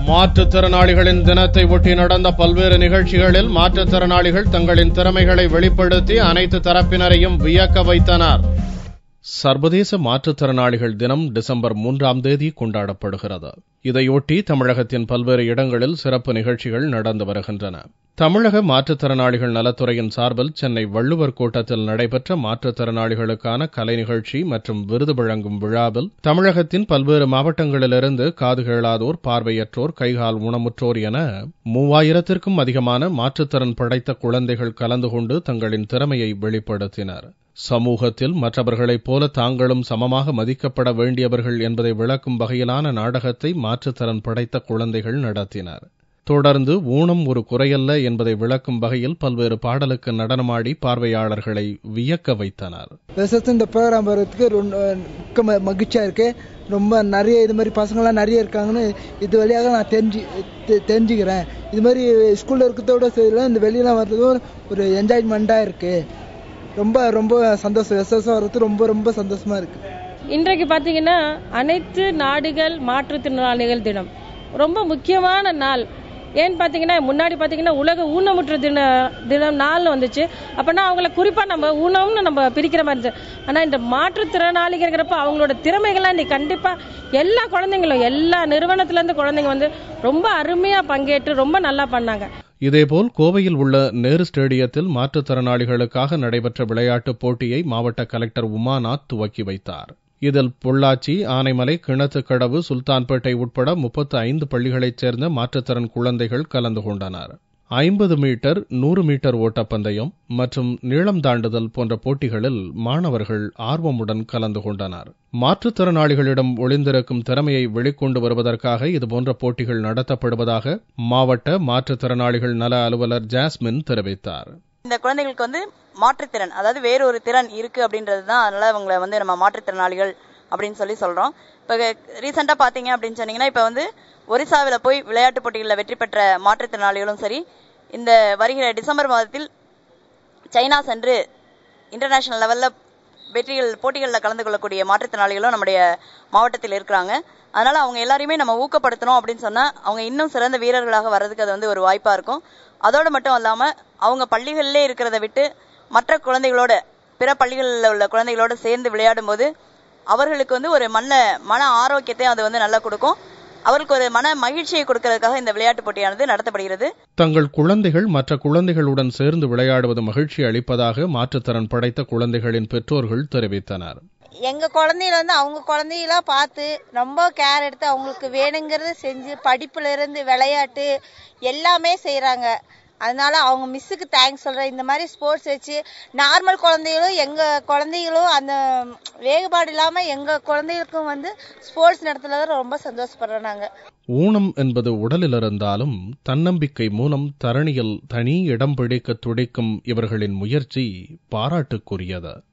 மாற்றுத்திறனாளிகளின் தினத்தை ஒட்டி நடந்த பல்வேறு நிகழ்ச்சிகளில் மாற்றுத்திறனாளிகள் தங்களின் திறமைகளை வெளிப்படுத்தி அனைத்து தரப்பினரையும் வியக்க வைத்தனர் சர்வதேச மாற்றுத்திறனாளிகள் தினம் டிசம்பர் மூன்றாம் தேதி கொண்டாடப்படுகிறது இதையொட்டி தமிழகத்தின் பல்வேறு இடங்களில் சிறப்பு நிகழ்ச்சிகள் நடந்து வருகின்றன தமிழக மாற்றுத்திறனாளிகள் நலத்துறையின் சார்பில் சென்னை வள்ளுவர் கோட்டத்தில் நடைபெற்ற மாற்றுத்திறனாளிகளுக்கான கலை நிகழ்ச்சி மற்றும் விருது வழங்கும் விழாவில் தமிழகத்தின் பல்வேறு மாவட்டங்களிலிருந்து காது கேளாதோர் பார்வையற்றோர் கைகால் ஊனமுற்றோர் என மூவாயிரத்திற்கும் அதிகமான மாற்றுத்திறன் படைத்த குழந்தைகள் கலந்து கொண்டு தங்களின் திறமையை வெளிப்படுத்தினர் சமூகத்தில் மற்றவர்களைப் போல தாங்களும் சமமாக மதிக்கப்பட வேண்டியவர்கள் என்பதை விளக்கும் வகையிலான நாடகத்தை மாற்றுத்திறன் படைத்த குழந்தைகள் நடத்தினர் தொடர்ந்து ஊனம் ஒரு குறையல்ல என்பதை விளக்கும் வகையில் பல்வேறு பாடலுக்கு நடனமாடி பார்வையாளர்களை வியக்க வைத்தனர் விசேஷம் இந்த ப்ரோக்ராம் வர்றதுக்கு ரொம்ப மிக்க ம- மகிழ்ச்சியா இருக்கு ரொம்ப நிறைய இது மாதிரி பசங்களாம் நிறைய இருக்காங்கன்னு இது வழியாக நான் தெரிஞ்சு தெ- தெரிஞ்சுக்கிறேன் இது மாதிரி ஸ்கூல்ல இருக்கிறதோட சரி இந்த வெளியெல்லாம் வர்றதும் ஒரு என்ஜாய்மெண்ட்டாக இருக்கு ரொம்ப ரொம்ப சந்தோஷம் விசேஷம் வர்றது ரொம்ப ரொம்ப சந்தோஷமா இருக்கு இன்றைக்கு பார்த்தீங்கன்னா அனைத்து நாடுகள் மாற்றுத்திறனாளிகள் தினம் ரொம்ப முக்கியமான நாள் ஏன்னு பார்த்தீங்கன்னா முன்னாடி பார்த்தீங்கன்னா உலக ஊனமுற்ற தின தினம் நாள் வந்துச்சு அப்போனா அவங்கள குறிப்பாக நம்ம ஊனம்னு நம்ம பிரிக்கிற மாதிரி இருந்துச்சு ஆனால் இந்த மாற்றுத்திறனாளிங்கிறப்ப அவங்களோட திறமைகள்லாம் இன்னைக்கு கண்டிப்பாக எல்லா குழந்தைங்களும் எல்லா நிறுவனத்துலேருந்து குழந்தைங்க வந்து ரொம்ப அருமையாக பங்கேற்று ரொம்ப நல்லா பண்ணாங்க இதேபோல் கோவையில் உள்ள நேரு ஸ்டேடியத்தில் மாற்றுத்திறனாளிகளுக்காக நடைபெற்ற விளையாட்டுப் போட்டியை மாவட்ட கலெக்டர் உமாநாத் துவக்கி வைத்தார் இதில் பொள்ளாச்சி ஆனைமலை கிணத்துக்கடவு சுல்தான்பேட்டை உட்பட முப்பத்து ஐந்து பள்ளிகளைச் சேர்ந்த மாற்றுத்திறன் குழந்தைகள் கலந்து கொண்டனர் ஐம்பது மீட்டர் நூறு மீட்டர் ஓட்டப்பந்தயம் மற்றும் நீளம் தாண்டுதல் போன்ற போட்டிகளில் மாணவர்கள் ஆர்வமுடன் கலந்து கொண்டனர் மாற்றுத்திறனாளிகளிடம் ஒளிந்திருக்கும் திறமையை வெளிக்கொண்டு வருவதற்காக இதுபோன்ற போட்டிகள் நடத்தப்படுவதாக மாவட்ட மாற்றுத்திறனாளிகள் நல அலுவலர் ஜாஸ்மின் தெரிவித்தார் இந்த குழந்தைகளுக்கு வந்து மாற்றுத்திறன் அதாவது வேறு ஒரு திறன் இருக்கு அப்படின்றது தான் அதனால அவங்கள வந்து நம்ம மாற்றுத்திறனாளிகள் அப்படின்னு சொல்லி சொல்றோம் இப்போ ரீசெண்டாக பார்த்தீங்க அப்படின்னு சொன்னீங்கன்னா இப்போ வந்து ஒரிசாவில் போய் விளையாட்டுப் போட்டிகளில் வெற்றி பெற்ற மாற்றுத்திறனாளிகளும் சரி இந்த வருகிற டிசம்பர் மாதத்தில் சைனா சென்று இன்டர்நேஷனல் லெவலில் வெற்றிகள் போட்டிகளில் கலந்து கொள்ளக்கூடிய மாற்றுத்திறனாளிகளும் நம்முடைய மாவட்டத்தில் இருக்கிறாங்க அதனால அவங்க எல்லாரையுமே நம்ம ஊக்கப்படுத்தணும் அப்படின்னு சொன்னா அவங்க இன்னும் சிறந்த வீரர்களாக வர்றதுக்கு அது வந்து ஒரு வாய்ப்பா இருக்கும் அதோடு மட்டும் இல்லாம அவங்க பள்ளிகளிலே இருக்கிறத விட்டு மற்ற குழந்தைகளோட பிற பள்ளிகளில் உள்ள குழந்தைகளோட சேர்ந்து விளையாடும் போது அவர்களுக்கு வந்து ஒரு மன மன ஆரோக்கியத்தை அது வந்து நல்லா கொடுக்கும் அவர்களுக்கு ஒரு மன மகிழ்ச்சியை கொடுக்கறதுக்காக இந்த விளையாட்டு போட்டியானது நடத்தப்படுகிறது தங்கள் குழந்தைகள் மற்ற குழந்தைகளுடன் சேர்ந்து விளையாடுவது மகிழ்ச்சி அளிப்பதாக மாற்றுத்திறன் படைத்த குழந்தைகளின் பெற்றோர்கள் தெரிவித்தனர் எங்க குழந்தைகள வந்து அவங்க குழந்தைகளா பார்த்து ரொம்ப கேர் எடுத்து அவங்களுக்கு வேணுங்கிறத செஞ்சு படிப்புல இருந்து விளையாட்டு எல்லாமே செய்றாங்க அதனால அவங்க மிஸ்ஸுக்கு தேங்க்ஸ் சொல்றேன் இந்த மாதிரி ஸ்போர்ட்ஸ் வச்சு நார்மல் குழந்தைகளும் எங்க குழந்தைகளும் அந்த வேறுபாடு இல்லாம எங்க குழந்தைகளுக்கும் வந்து ஸ்போர்ட்ஸ் நடத்துனது ரொம்ப சந்தோஷப்படுறோம் நாங்க ஊனம் என்பது உடலில் இருந்தாலும் தன்னம்பிக்கை மூலம் தரணியில் தனி இடம் பிடிக்க துடிக்கும் இவர்களின் முயற்சி பாராட்டுக்குரியது